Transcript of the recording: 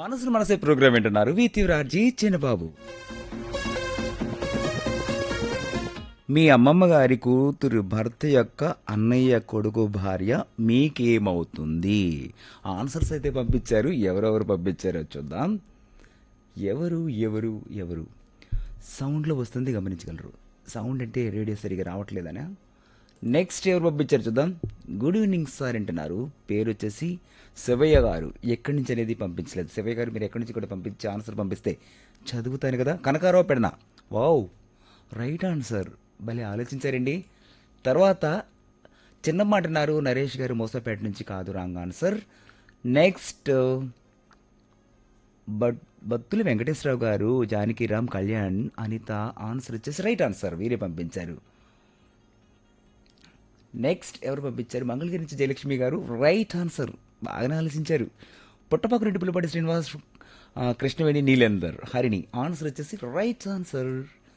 మనసును మనసే ప్రోగ్రామ్ వింటున్నారు వి తీవ్రార్జీ చిన్నబాబు మీ అమ్మమ్మ గారి కూతురు భర్త యొక్క అన్నయ్య కొడుకు భార్య మీకేమవుతుంది ఆన్సర్స్ అయితే పంపించారు ఎవరెవరు పంపించారో చూద్దాం ఎవరు ఎవరు ఎవరు సౌండ్లో వస్తుంది గమనించగలరు సౌండ్ అంటే రేడియో సరిగా రావట్లేదనా నెక్స్ట్ ఎవరు పంపించారు చూద్దాం గుడ్ ఈవినింగ్ సార్ అంటున్నారు పేరు వచ్చేసి శివయ్య గారు ఎక్కడి నుంచి అనేది పంపించలేదు శివయ్య గారు మీరు ఎక్కడి నుంచి కూడా పంపించి ఆన్సర్ పంపిస్తే చదువుతాను కదా Kanakarao Pedana wow right answer భలే ఆలోచించారండి తర్వాత చిన్నమ్మ అంటున్నారు నరేష్ గారు మోసపేట నుంచి కాదు wrong answer next but Battula Venkateswararao garu Janakiram Kalyan Anitha answer వచ్చేసి రైట్ ఆన్సర్ వీరే పంపించారు నెక్స్ట్ ఎవరు పంపించారు మంగళగిరి నుంచి జయలక్ష్మి గారు రైట్ ఆన్సర్ బాగానే ఆలోచించారు పుట్టపక్క రెడ్డి పుల్లపాటి శ్రీనివాస్ ఆ, కృష్ణవేణి నీలేందర్ హరిణి ఆన్సర్ వచ్చేసి రైట్ ఆన్సర్